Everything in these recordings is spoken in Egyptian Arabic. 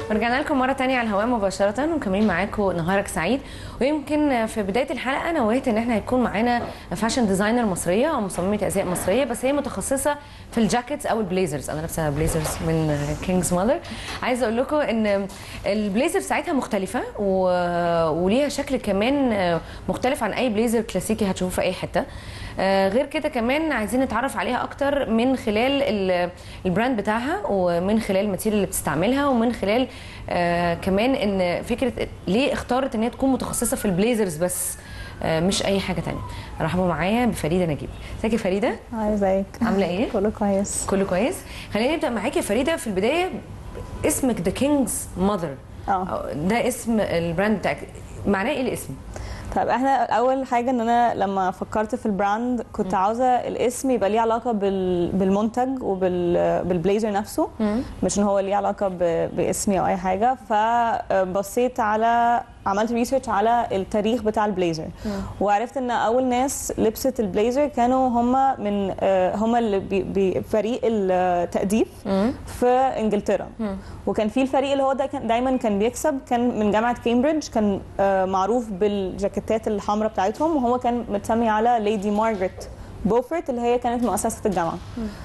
ورجعنا لكم مرة تانية على الهواء مباشرة ومكملين معاكم نهارك سعيد ويمكن في بداية الحلقة نويت ان احنا هيكون معانا فاشن ديزاينر مصرية او مصممة ازياء مصرية بس هي متخصصة في الجاكيتس او البليزرز انا لابسة بليزرز من كينجز ماذر عايزة اقول لكم ان البليزر ساعتها مختلفة و... وليها شكل كمان مختلف عن اي بليزر كلاسيكي هتشوفوه في اي حتة آه، غير كده كمان عايزين نتعرف عليها اكتر من خلال ال- البراند بتاعها ومن خلال الماتيريال اللي بتستعملها ومن خلال آه كمان ان فكره ليه اختارت ان هي تكون متخصصه في البليزرز بس آه مش اي حاجه تانية رحبوا معايا بفريده نجيب ازيك يا فريده هاي ازيك عامله ايه كله كويس كله كويس خلينا نبدا معاكي يا فريده في البدايه اسمك ذا كينجز ماذر اه ده اسم البراند بتاعك معناه ايه الاسم طيب احنا اول حاجه ان انا لما فكرت في البراند كنت عاوزه الاسم يبقى ليه علاقه بال... بالمنتج وبالبليزر نفسه مش ان هو ليه علاقه ب... باسمي او اي حاجه فبصيت على عملت ريسيرش على التاريخ بتاع البليزر وعرفت ان اول ناس لبست البليزر كانوا هم من آه، هم اللي بي- بي- فريق التأديب في انجلترا وكان في الفريق اللي هو ده كان دايما كان بيكسب كان من جامعه كامبريدج كان آه، معروف بالجاكيتات الحمراء بتاعتهم وهو كان متسمي على ليدي مارجريت بوفرت اللي هي كانت مؤسسه الجامعه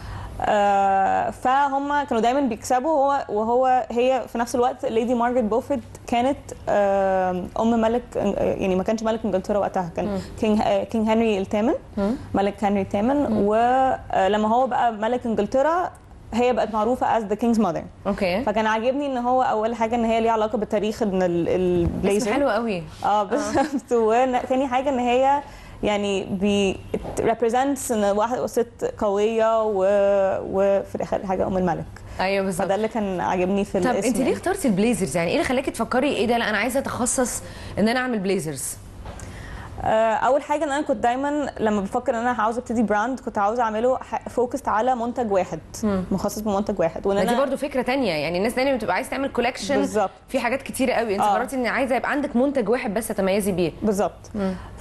آه، فهم كانوا دايما بيكسبوا هو وهو هي في نفس الوقت ليدي مارجريت بوفرد كانت آه، ام ملك آه، يعني ما كانش ملك انجلترا وقتها كان كينج آه، كينج هنري الثامن ملك هنري الثامن ولما هو بقى ملك انجلترا هي بقت معروفه از ذا كينجز ماذر اوكي فكان عاجبني ان هو اول حاجه ان هي ليها علاقه بالتاريخ ان ال- اسم البليزر حلو قوي اه بالظبط وتاني حاجه ان هي يعني بي represents ان واحده ست قويه و... وفي الاخر حاجه ام الملك ايوه بالظبط فده اللي كان عاجبني في طب الاسم انت ليه يعني. اخترتي البليزرز يعني ايه اللي خلاكي تفكري ايه ده لا انا عايزه اتخصص ان انا اعمل بليزرز آه، اول حاجه ان انا كنت دايما لما بفكر ان انا عاوزه ابتدي براند كنت عاوزه اعمله فوكست على منتج واحد مخصص بمنتج واحد وان ما دي انا برضو فكره تانية يعني الناس دايما بتبقى عايز تعمل كولكشن بالظبط. في حاجات كتيره قوي انت آه. قررتي ان عايزه يبقى عندك منتج واحد بس تتميزي بيه بالظبط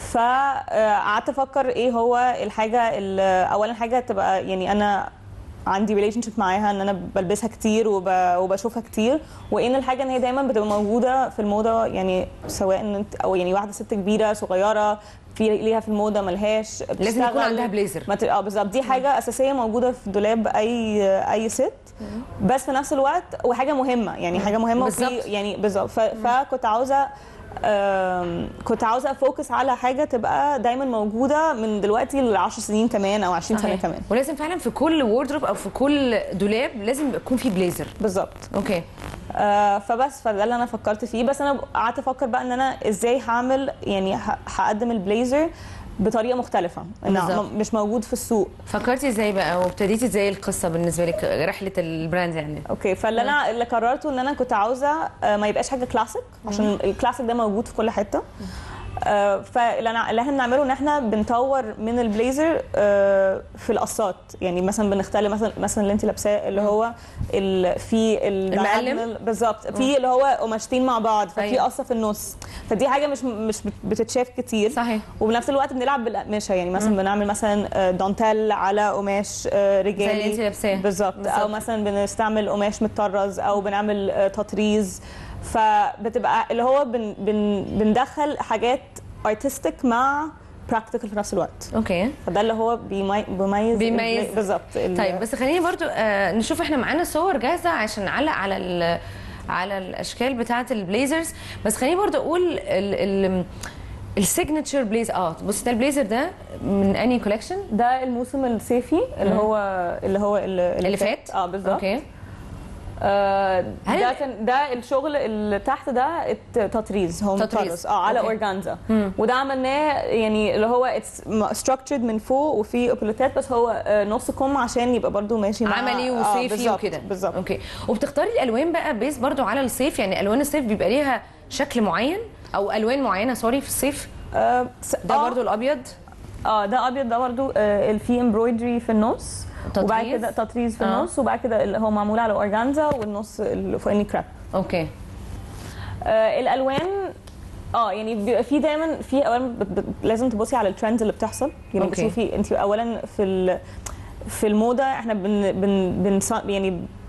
فقعدت افكر ايه هو الحاجه اللي اولا حاجه تبقى يعني انا عندي ريليشن شيب معاها ان انا بلبسها كتير وب... وبشوفها كتير وان الحاجه ان هي دايما بتبقى موجوده في الموضه يعني سواء ان انت او يعني واحده ست كبيره صغيره في ليها في الموضه ملهاش لازم بتشتغل. يكون عندها بليزر ما ت- اه بالظبط دي حاجه اساسيه موجوده في دولاب اي اي ست بس في نفس الوقت وحاجه مهمه يعني حاجه مهمه وفي- بالظبط. يعني بالظبط ف- فكنت عاوزه آم، كنت عاوزه افوكس على حاجه تبقى دايما موجوده من دلوقتي ل 10 سنين كمان او 20 سنه صحيح. كمان ولازم فعلا في كل ووردروب او في كل دولاب لازم يكون في بليزر بالظبط اوكي آه، فبس فده اللي انا فكرت فيه بس انا قعدت افكر بقى ان انا ازاي هعمل يعني ه- هقدم البليزر بطريقه مختلفه انه بالظبط. م- مش موجود في السوق فكرتي ازاي بقى وابتديتي ازاي القصه بالنسبه لك رحله البراند يعني اوكي فاللي انا اللي قررته ان انا كنت عاوزه آه، ما يبقاش حاجه كلاسيك عشان الكلاسيك ده موجود في كل حته آه، فاللي أنا- اللي احنا بنعمله ان احنا بنطور من البليزر آه، في القصات يعني مثلا بنختار مثلا مثلا اللي انت لابساه اللي هو ال- في ال- المقلم؟ diagonal- بالظبط في اللي هو قماشتين مع بعض ففي أيوة. قصه في النص فدي حاجه مش مش بت- بتتشاف كتير صحيح وبنفس الوقت بنلعب بالاقمشه يعني مثلا بنعمل مثلا آه، دانتيل على قماش آه، رجالي زي اللي انت لابساه بالظبط بالظبط. او مثلا بنستعمل قماش متطرز او بنعمل آه، تطريز فبتبقى اللي هو بن بن بندخل حاجات ارتستيك مع براكتيكال في نفس الوقت اوكي فده اللي هو بيمي- بيميز بيميز. ال- بالظبط ال- طيب بس خليني برضو آه نشوف احنا معانا صور جاهزه عشان نعلق على ال على الاشكال بتاعه البليزرز بس خليني برضو اقول ال ال السيجنتشر بليز اه بص ده البليزر ده من اني كولكشن ده الموسم الصيفي اللي هو اللي هو اللي, اللي فات اه بالظبط اوكي آه هل ده ال- كان ده الشغل اللي تحت ده التطريز هو تطريز. مطرز اه على أوكي. اورجانزا وده عملناه يعني اللي هو اتس structured من فوق وفي اوبليتات بس هو آه، نص كم عشان يبقى برضو ماشي مع عملي آه، وصيفي بالظبط، وكده بالظبط اوكي وبتختاري الالوان بقى بيس برضو على الصيف يعني الوان الصيف بيبقى ليها شكل معين او الوان معينه سوري في الصيف آه س- ده آه، برضو الابيض اه ده ابيض ده برضو آه في امبرويدري في النص وبعد تطريز؟ كده تطريز في آه. النص وبعد كده اللي هو معمول على اورجانزا والنص اللي فوقاني كراب اوكي آه الالوان اه يعني بيبقى في دايما في اولا بت- بت- لازم تبصي على الترندز اللي بتحصل يعني أوكي. بتشوفي انت اولا في ال- في الموضه احنا بن بن بن يعني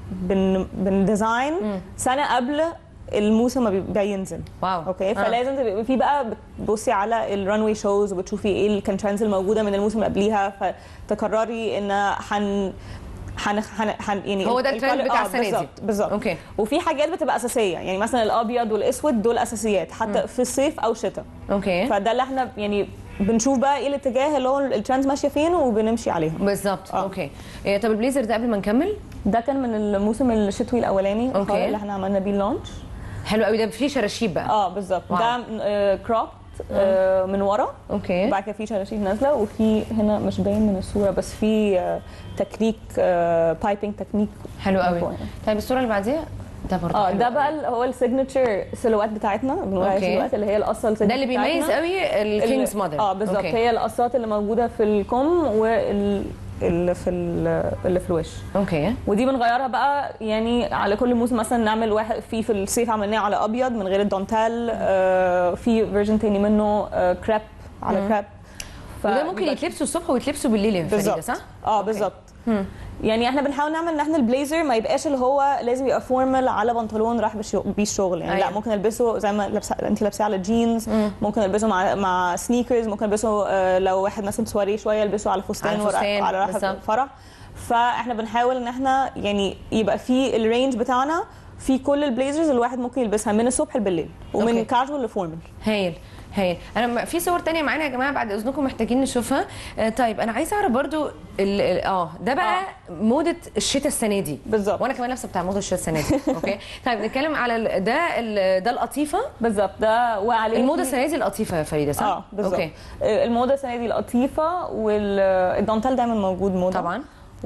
بن بنديزاين سنه قبل الموسم ما بيبقى ينزل واو اوكي آه. فلازم تبقى في بقى بتبصي على الرانوي شوز وبتشوفي ايه اللي كان ترندز الموجوده من الموسم اللي قبليها فتقرري ان حن حن حن حن يعني هو ده ال- الترند الكولر- بتاع آه، السنة دي. بالظبط بالظبط اوكي وفي حاجات بتبقى اساسيه يعني مثلا الابيض والاسود دول اساسيات حتى في الصيف او شتاء اوكي فده اللي احنا يعني بنشوف بقى ايه الاتجاه اللي هو الترندز ماشيه فين وبنمشي عليهم بالظبط آه. اوكي إيه طب البليزر ده قبل ما نكمل ده كان من الموسم الشتوي الاولاني أوكي. الخالق اللي احنا عملنا بيه اللانش حلو قوي ده فيه شراشيب بقى اه بالظبط واو. ده كروب من ورا اوكي وبعد كده في شراشيب نازله وفي هنا مش باين من الصوره بس في آه، تكنيك بايبنج تكنيك حلو قوي فوق. طيب الصوره اللي بعديها ده برضه اه حلو ده قوي. بقى اللي هو السيجنتشر سيلوات بتاعتنا بنقول عليها أوكي. سيلوات اللي هي القصه ده اللي بيميز بتاعتنا. قوي الكينجز ال- ماذر اه بالظبط هي القصات اللي موجوده في الكم وال اللي في ال- اللي في الوش اوكي ودي بنغيرها بقى يعني على كل موسم مثلا نعمل واحد في في الصيف عملناه على ابيض من غير الدونتال آه في فيرجن تاني منه آه كريب على كريب وده ممكن يتلبسوا الصبح ويتلبسوا بالليل يا فريده بالظبط صح؟ اه بالظبط يعني احنا بنحاول نعمل ان احنا البليزر ما يبقاش اللي هو لازم يبقى فورمال على بنطلون راح بشو- بيه الشغل يعني أيوة. لا ممكن البسه زي ما لابسه انت لابسه على جينز ممكن البسه مع مع سنيكرز ممكن البسه آه، لو واحد مثلا سواري شويه البسه على فستان على ورا- فستان، على راحه بالظبط. فرح فاحنا بنحاول ان احنا يعني يبقى في الرينج بتاعنا في كل البليزرز الواحد ممكن يلبسها من الصبح بالليل أوكي. ومن كاجوال لفورمال هايل هايل انا م- في صور تانية معانا يا جماعه بعد اذنكم محتاجين نشوفها آه طيب انا عايزه اعرف برضو ال- ال- اه ده بقى موضه الشتاء السنه دي بالظبط. وانا كمان لابسه بتاع موضه الشتاء السنه دي اوكي طيب نتكلم على ال- ده ال- ده القطيفه بالظبط ده وعليه الموضه في- السنه دي القطيفه يا فريده صح؟ اه بالظبط اوكي آه، الموضه السنه دي القطيفه والدانتال دايما موجود موضه طبعا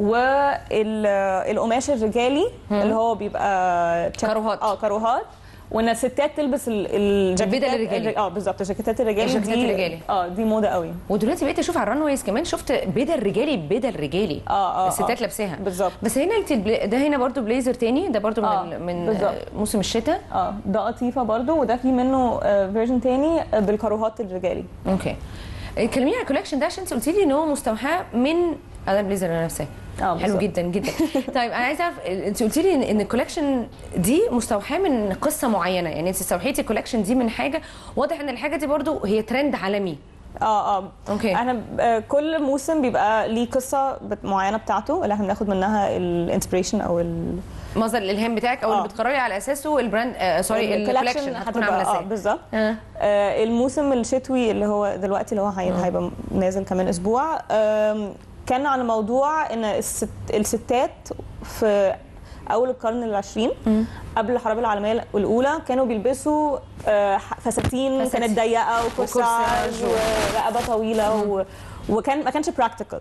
والقماش الرجالي اللي هو بيبقى تشك- كاروهات. اه كاروهات وان الستات تلبس ال- الجاكيتات البدل الرجالي. الر- اه بالظبط الجاكيتات الرجالي الجاكيتات دي الرجالي. اه دي موضه قوي ودلوقتي بقيت اشوف على الرانويز كمان شفت بدل رجالي بدل رجالي اه اه الستات آه. لابساها بالظبط. بس هنا انت البل... ده هنا برضو بليزر تاني ده برضو من آه، ال- من بالظبط. آه، موسم الشتاء اه ده قطيفه برضو وده في منه فيرجن تاني آه، بالكاروهات الرجالي اوكي كلميني على الكولكشن ده عشان انت قلتي لي ان هو مستوحاه من انا البليزر اللي انا لابساه اه حلو بالظبط. جدا جدا طيب انا عايزه اعرف انت قلتي لي ان إن الكولكشن دي مستوحاه من قصه معينه يعني انت استوحيتي الكولكشن دي من حاجه واضح ان الحاجه دي برضو هي ترند عالمي اه اه أوكي. احنا ب- آه، كل موسم بيبقى ليه قصه بت- معينه بتاعته اللي احنا بناخد منها الانسبريشن او ال مصدر الالهام بتاعك او آه. اللي بتقرري على اساسه البراند آه سوري الكولكشن هتكون عامله اه ازاي بالظبط آه. آه الموسم الشتوي اللي هو دلوقتي اللي هو هي- هيبقى نازل كمان اسبوع آم، كان عن موضوع ان الست الستات في اول القرن العشرين قبل الحرب العالميه الاولى كانوا بيلبسوا آه، ح- فساتين فساتين. كانت ضيقه وكورساج وكورساج و- ورقبه طويله و... وكان ما كانش براكتيكال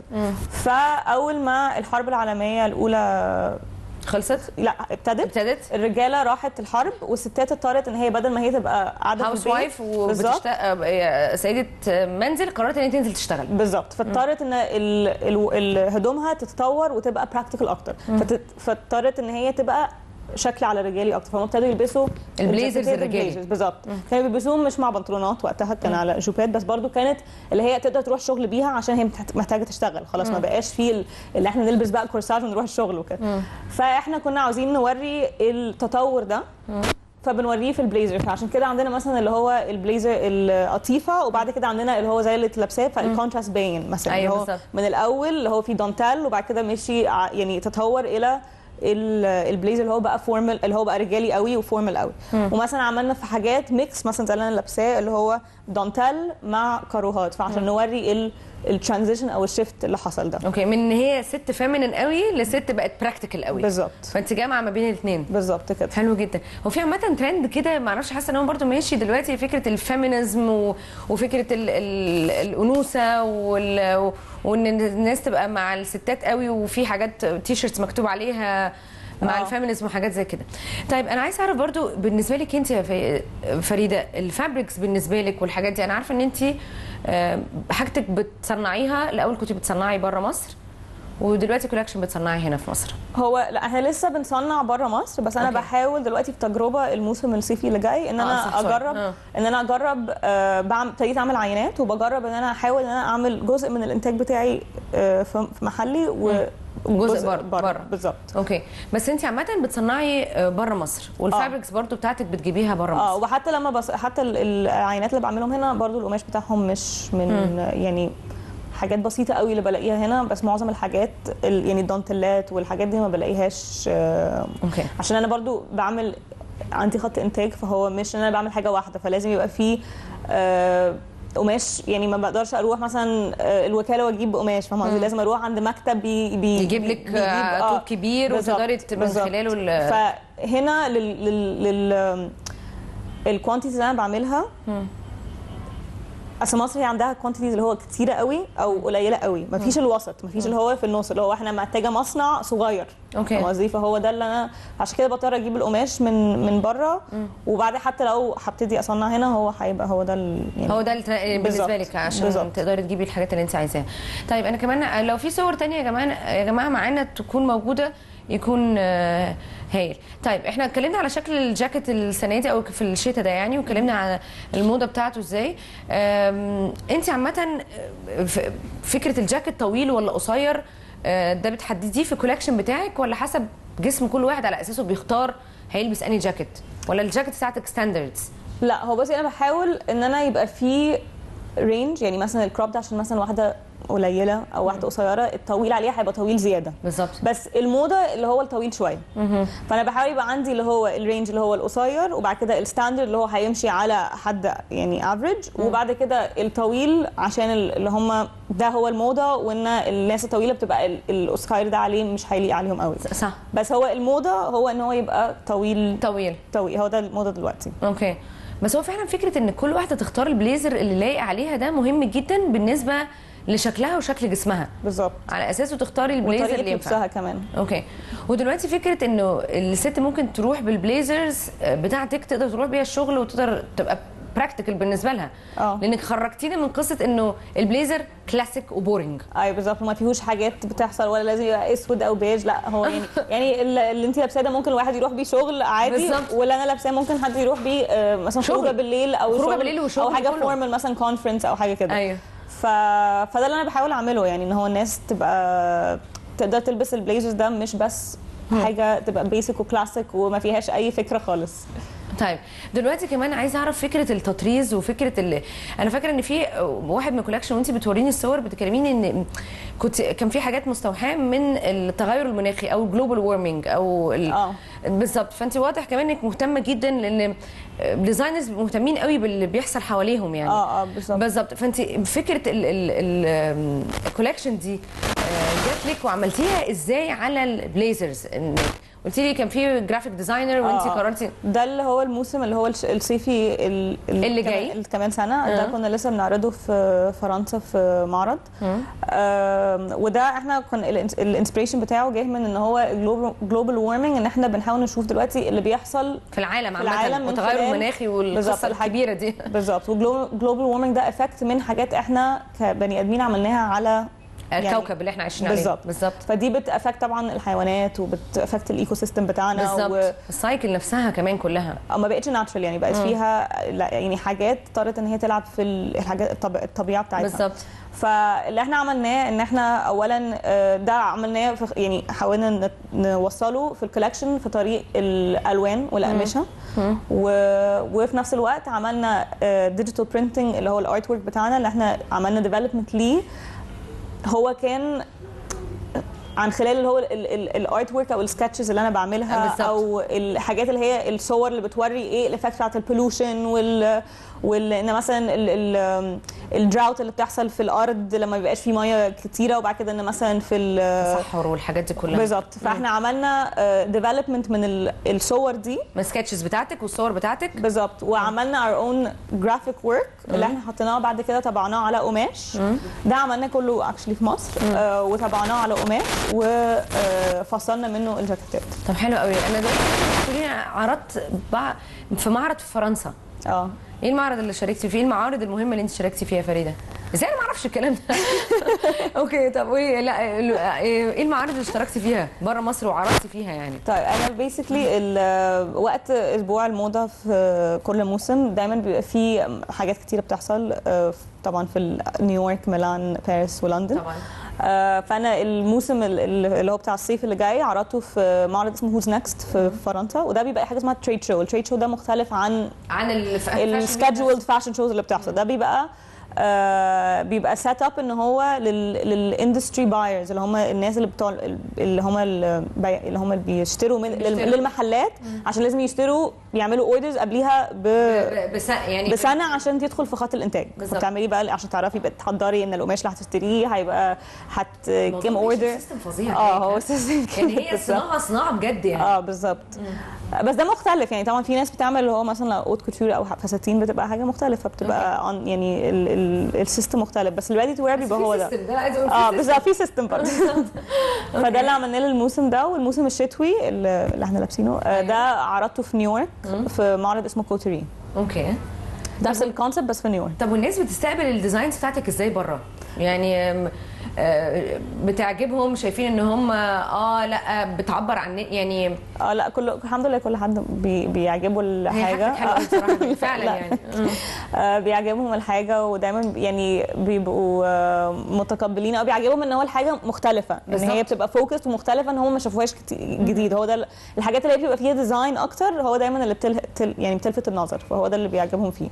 فاول ما الحرب العالميه الاولى خلصت لا ابتدت ابتدت الرجاله راحت الحرب والستات اضطرت ان هي بدل ما هي تبقى قاعده في هاوس البيت وايف بالظبط وبتشتغل سيده منزل قررت ان هي تنزل تشتغل بالظبط فاضطرت ان ال... ال... ال... هدومها تتطور وتبقى براكتيكال اكتر فت... فاضطرت ان هي تبقى شكل على رجالي اكتر فهم ابتدوا يلبسوا البليزرز الجاكيتات الرجالي. البليزرز بالظبط كانوا بيلبسوهم مش مع بنطلونات وقتها كان على جوبات بس برضو كانت اللي هي تقدر تروح شغل بيها عشان هي محت- محتاجه تشتغل خلاص ما بقاش في ال- اللي احنا نلبس بقى كورسات ونروح الشغل وكده فاحنا كنا عاوزين نوري التطور ده فبنوريه في البليزر فعشان كده عندنا مثلا اللي هو البليزر القطيفه وبعد كده عندنا اللي هو زي اللي لابساه فالكونتراست باين مثلا أيوة اللي هو بالظبط. من الاول اللي هو في دانتال وبعد كده مشي ع- يعني تطور الى ال- البليزر اللي هو بقى فورمال اللي هو بقى رجالي قوي وفورمال قوي ومثلا عملنا في حاجات ميكس مثلا زي اللي انا لابساه اللي هو دانتال مع كاروهات فعشان نوري ال الترانزيشن او الشيفت اللي حصل ده اوكي من ان هي ست فيمينين قوي لست بقت براكتيكال قوي بالظبط فانت جامعه ما بين الاثنين بالظبط كده حلو جدا هو في عامه ترند كده ما اعرفش حاسه ان هو برضه ماشي دلوقتي فكره الفيمينيزم و... وفكره ال... ال... الانوثه وال... وان الناس تبقى مع الستات قوي وفي حاجات تي شيرتس مكتوب عليها مع آه. الفيمينيزم وحاجات زي كده طيب انا عايزه اعرف برضو بالنسبه لك انت يا في- فريده الفابريكس بالنسبه لك والحاجات دي انا عارفه ان انت آه، حاجتك بتصنعيها الاول كنت بتصنعي بره مصر ودلوقتي كولكشن بتصنعي هنا في مصر هو لا احنا لسه بنصنع بره مصر بس انا أوكي. بحاول دلوقتي في تجربه الموسم الصيفي اللي جاي ان آه، انا صح، سوري. اجرب آه. ان انا اجرب آه، بعمل ابتديت اعمل عينات وبجرب ان انا احاول ان انا اعمل جزء من الانتاج بتاعي آه، في في محلي و جزء بره بره بره بالظبط اوكي بس انت عامه بتصنعي بره مصر والفابريكس برضو بتاعتك بتجيبيها بره اه مصر وحتى لما بس حتى ال- العينات اللي بعملهم هنا برضو القماش بتاعهم مش من يعني حاجات بسيطة قوي اللي بلاقيها هنا بس معظم الحاجات ال- يعني الدانتلات والحاجات دي ما بلاقيهاش آه، اوكي عشان انا برضو بعمل عندي خط انتاج فهو مش ان انا بعمل حاجه واحده فلازم يبقى فيه آه، قماش يعني ما بقدرش اروح مثلا آه، الوكاله واجيب قماش فاهمه قصدي لازم اروح عند مكتب بي بي يجيب لك بيجيب- آه، طوب كبير بالظبط، وتقدري ت- من بالظبط. خلاله ال- فهنا لل لل, لل الكوانتيتيز اللي انا بعملها اصل مصر هي عندها كوانتيتيز اللي هو كتيره قوي او قليله قوي مفيش الوسط مفيش اللي هو في النص اللي هو احنا محتاجه مصنع صغير اوكي. فاهمة قصدي فهو ده اللي انا عشان كده بضطر اجيب القماش من من بره وبعد حتى لو هبتدي اصنع هنا هو هيبقى هو ده ال- يعني هو ده الت- بالنسبه بالظبط، لك عشان بالظبط. تقدري تجيبي الحاجات اللي انت عايزاها طيب انا كمان لو في صور تانية يا جماعه يا جماعه معانا تكون موجوده يكون آه، هايل طيب احنا اتكلمنا على شكل الجاكيت السنه دي او في الشتاء ده يعني واتكلمنا على الموضه بتاعته ازاي آم، انت عامه آه، ف- فكره الجاكيت طويل ولا قصير آه، ده بتحدديه في الكولكشن بتاعك ولا حسب جسم كل واحد على اساسه بيختار هيلبس انهي جاكيت ولا الجاكيت بتاعتك ستاندردز لا هو بصي انا بحاول ان انا يبقى في رينج يعني مثلا الكروب ده عشان مثلا واحده قليله او واحده قصيره الطويل عليها هيبقى طويل زياده بالظبط بس الموضه اللي هو الطويل شويه فانا بحاول يبقى عندي اللي هو الرينج اللي هو القصير وبعد كده الستاندرد اللي هو هيمشي على حد يعني افريج وبعد كده الطويل عشان ال- اللي هم ده هو الموضه وان الناس الطويله بتبقى ال- القصير ده عليه مش هيليق عليهم قوي صح بس هو الموضه هو ان هو يبقى طويل طويل طويل هو ده الموضه دلوقتي اوكي بس هو فعلا فكره ان كل واحده تختار البليزر اللي لايق عليها ده مهم جدا بالنسبه لشكلها وشكل جسمها بالظبط على اساسه تختاري البليزر اللي وطريقه ينفع لبسها كمان اوكي ودلوقتي فكره انه الست ممكن تروح بالبليزرز بتاعتك تقدر تروح بيها الشغل وتقدر تبقى براكتيكال بالنسبه لها اه. لانك خرجتينا من قصه انه البليزر كلاسيك وبورينج ايوه بالظبط وما فيهوش حاجات بتحصل ولا لازم يبقى اسود او بيج لا هو يعني يعني ال- اللي انت لابساه ده ممكن الواحد يروح بيه شغل عادي بالظبط. واللي انا لابساه ممكن حد يروح بيه آه، مثلا شغل. خروجه بالليل او خروجة شغل بالليل وشغل او حاجه كله. فورمال مثلا كونفرنس او حاجه كده ايوه ف... فده اللي انا بحاول اعمله يعني ان هو الناس تبقى تقدر تلبس البليزرز ده مش بس حاجه تبقى بيسك وكلاسيك وما فيهاش اي فكره خالص طيب دلوقتي كمان عايزه اعرف فكره التطريز وفكره ال... انا فاكره ان في واحد من الكولكشن وانت بتوريني الصور بتكلميني ان كنت كان في حاجات مستوحاه من التغير المناخي او الجلوبال وارمنج او ال... اه. بالظبط فانت واضح كمان انك مهتمه جدا لان ديزاينرز مهتمين قوي باللي بيحصل حواليهم يعني اه اه بالظبط بالظبط فانت فكره الكولكشن دي آه، جات لك وعملتيها ازاي على البليزرز إن قلتي لي كان في جرافيك ديزاينر وانت آه. قررتي ده اللي هو الموسم اللي هو الش- الصيفي ال- ال- اللي كمان- جاي؟ اللي كمان سنه آه. ده كنا لسه بنعرضه في فرنسا في معرض آم، وده احنا كنا الانسبريشن بتاعه جاي من ان هو جلوبال وارمنج ان احنا بنحاول نشوف دلوقتي اللي بيحصل في العالم في العالم عامه من والتغير خلال- المناخي بالظبط، والقصه الحاج- الكبيره دي بالظبط وجلوبال وارمنج ده افكت من حاجات احنا كبني ادمين عملناها على يعني الكوكب اللي احنا عايشين عليه بالظبط بالظبط فدي بتافكت طبعا الحيوانات وبتافكت الايكو سيستم بتاعنا و... بالظبط السايكل نفسها كمان كلها او ما بقتش ناتشرال يعني بقت فيها لا يعني حاجات اضطرت ان هي تلعب في ال- الحاجات الطب... الطبيعه بتاعتها بالظبط فاللي احنا عملناه ان احنا اولا آه، ده عملناه في يعني حاولنا ن- نوصله في الكولكشن في طريق الالوان والاقمشه و... وفي نفس الوقت عملنا ديجيتال برينتنج اللي هو الارت ورك بتاعنا اللي احنا عملنا ديفلوبمنت ليه هو كان عن خلال اللي هو الارت ورك او السكتشز اللي انا بعملها بالظبط. او الحاجات اللي هي الصور اللي بتوري ايه الايفكت بتاعت البولوشن وال وال ان مثلا ال- ال- الدراوت اللي بتحصل في الارض لما بيبقاش فيه ميه كتيره وبعد كده ان مثلا في ال- التصحر والحاجات دي كلها بالظبط فاحنا عملنا ديفلوبمنت من ال- الصور دي من السكتشز بتاعتك والصور بتاعتك بالظبط وعملنا اور اون جرافيك ورك اللي احنا حطيناه بعد كده طبعناه على قماش ده عملناه كله اكشلي في مصر آه وطبعناه على قماش وفصلنا منه الجاكيتات طب حلو قوي انا دلوقتي بتقولي عرضت بع- في معرض في فرنسا اه ايه المعرض اللي شاركتي فيه؟ ايه المعارض المهمه اللي انت شاركتي فيها يا فريده؟ ازاي انا ما اعرفش الكلام ده؟ اوكي طب وايه لا ايه المعارض اللي اشتركتي فيها بره مصر وعرضتي فيها يعني؟ طيب انا بيسكلي وقت اسبوع الموضه في كل موسم دايما بيبقى في حاجات كتيره بتحصل آه، طبعا في ال- نيويورك ميلان باريس ولندن طبعا آه، فانا الموسم ال- ال- اللي هو بتاع الصيف اللي جاي عرضته في معرض اسمه هوز نكست في فرنسا وده بيبقى حاجه اسمها تريد شو التريد شو ده مختلف عن عن السكادجولد فاشن شوز اللي بتحصل ده بيبقى آه بيبقى سيت اب ان هو للاندستري بايرز اللي هم الناس اللي بتوع اللي هم البي- اللي هم اللي بيشتروا من بيشتروا. لل- للمحلات عشان لازم يشتروا يعملوا اوردرز قبليها ب بس يعني بسنه عشان تدخل في خط الانتاج بالظبط. فبتعملي بقى عشان تعرفي بقى تحضري ان القماش اللي هتشتريه هيبقى هت كام اوردر سيستم فظيع اه هو سيستم يعني هي بالظبط. الصناعه صناعه بجد يعني اه بالظبط بس ده مختلف يعني طبعا في ناس بتعمل اللي هو مثلا اوت كوتور او فساتين بتبقى حاجه مختلفه بتبقى عن يعني ال- ال- السيستم مختلف بس الريدي تو وير بيبقى هو ده ده عايز اقول اه في بالظبط في سيستم برضه أوكي. فده اللي عملناه للموسم ده والموسم الشتوي اللي اللي احنا لابسينه آه، ده عرضته في نيويورك في معرض اسمه كوتري سيستم. اوكي نفس الكونسيبت بس في نيويورك طب والناس بتستقبل الديزاينز بتاعتك ازاي بره؟ يعني أم، آه، بتعجبهم شايفين ان هم اه لا بتعبر عن يعني اه لا كل الحمد لله كل حد بي بيعجبه هي الحاجه حاجتك حلوه أوي بصراحه فعلا لا. يعني مم. آه، بيعجبهم الحاجه ودايما يعني بيبقوا آه، متقبلين او بيعجبهم ان هو الحاجه مختلفه ان هي بالظبط. بتبقى فوكس ومختلفه ان هم ما شافوهاش كتي- جديد هو ده ال- الحاجات اللي هي بتبقى فيها ديزاين اكتر هو دايما اللي بتل... تل... يعني بتلفت النظر فهو ده اللي بيعجبهم فيه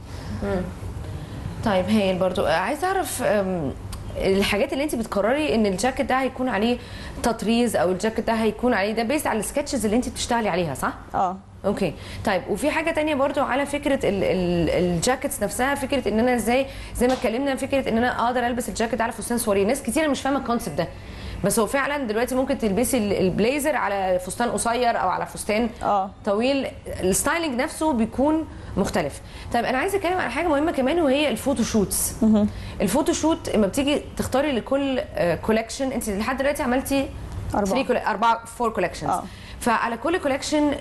طيب هايل برضو آه، عايز اعرف أم، الحاجات اللي انت بتقرري ان الجاكيت ده هيكون عليه تطريز او الجاكيت ده هيكون عليه ده بيست على السكتشز اللي انت بتشتغلي عليها صح؟ اه اوكي طيب وفي حاجه تانية برضو على فكره ال- ال- الجاكيتس نفسها فكره ان انا ازاي زي ما اتكلمنا فكره ان انا اقدر البس الجاكيت على فستان سوري ناس كتير مش فاهمه الكونسيبت ده بس هو فعلا دلوقتي ممكن تلبسي ال- البليزر على فستان قصير او على فستان اه طويل الستايلنج نفسه بيكون مختلف طيب انا عايزه اتكلم عن حاجه مهمه كمان وهي الفوتو شوتس الفوتو شوت لما بتيجي تختاري لكل كولكشن انت لحد دلوقتي عملتي أربعة. three colle- اربعه فور كولكشنز آه. فعلى كل كولكشن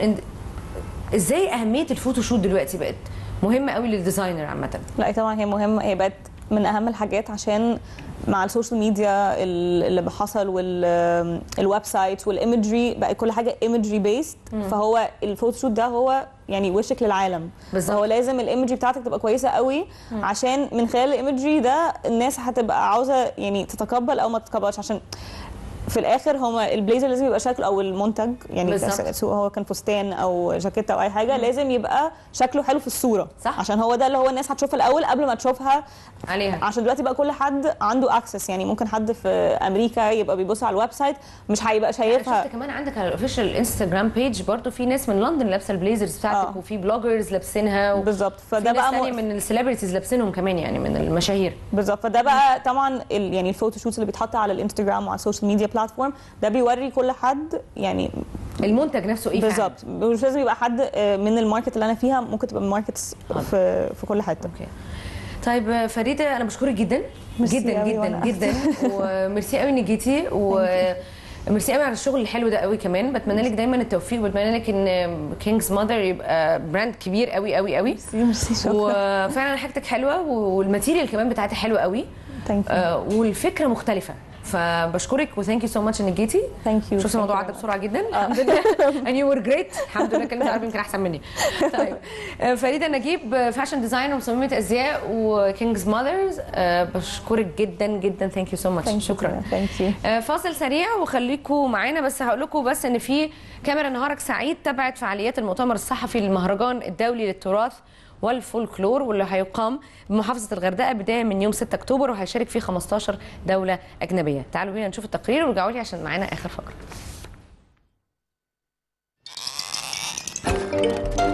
ازاي اهميه الفوتو شوت دلوقتي بقت مهمه قوي للديزاينر عامه لا طبعا هي مهمه هي بقت من اهم الحاجات عشان مع السوشيال ميديا ال- اللي حصل والويب سايت والايمجري بقى كل حاجه ايمجري بيست فهو الفوتوشوت ده هو يعني وشك للعالم بالظبط. فهو لازم الايمجري بتاعتك تبقى كويسه قوي عشان من خلال الايمجري ده الناس هتبقى عاوزه يعني تتقبل او ما تتقبلش عشان في الاخر هما البليزر لازم يبقى شكله او المنتج يعني بالظبط. سواء هو كان فستان او جاكيت او اي حاجه لازم يبقى شكله حلو في الصوره صح. عشان هو ده اللي هو الناس هتشوفها الاول قبل ما تشوفها عليها عشان دلوقتي بقى كل حد عنده اكسس يعني ممكن حد في امريكا يبقى بيبص على الويب سايت مش هيبقى شفت شايفها كمان عندك على الاوفيشال انستجرام بيج برضو في ناس من لندن لابسه البليزرز بتاعتك آه. وفي بلوجرز لابسينها و... بالظبط في فده ناس بقى تانية م... من السليبرتيز لابسينهم كمان يعني من المشاهير بالظبط فده بقى طبعا ال... يعني الفوتوشوتس اللي بيتحط على الانستجرام وعلى السوشيال ميديا بلاتفورم ده بيوري كل حد يعني المنتج نفسه ايه فعلاً. بالظبط مش لازم يبقى حد آه، من الماركت اللي انا فيها ممكن تبقى من ماركتس في في كل حته اوكي طيب آه، فريده انا بشكرك جدا ميرسي جدا أوي جدا وأنا جدا وميرسي قوي انك جيتي و ميرسي قوي على الشغل الحلو ده قوي كمان بتمنى لك دايما التوفيق وبتمنى لك ان كينجز ماذر يبقى براند كبير قوي قوي قوي ميرسي ميرسي شكرا وفعلا حاجتك حلوه والماتيريال كمان بتاعتها حلوه قوي ثانك يو آه، والفكره مختلفه فبشكرك وثانك يو سو ماتش انك جيتي ثانك يو شفت الموضوع عدى بسرعه جدا الحمد لله and you were great الحمد لله كلمه عربي يمكن احسن مني طيب آه، فريده نجيب فاشن ديزاينر ومصممه ازياء وكينجز ماذرز بشكرك جدا جدا ثانك يو سو ماتش شكرا ثانك يو آه، فاصل سريع وخليكم معانا بس هقول لكم بس ان في كاميرا نهارك سعيد تبعت فعاليات المؤتمر الصحفي للمهرجان الدولي للتراث والفولكلور واللي هيقام بمحافظه الغردقه بدايه من يوم 6 اكتوبر وهيشارك فيه 15 دوله اجنبيه تعالوا بينا نشوف التقرير ورجعوا لي عشان معانا اخر فقره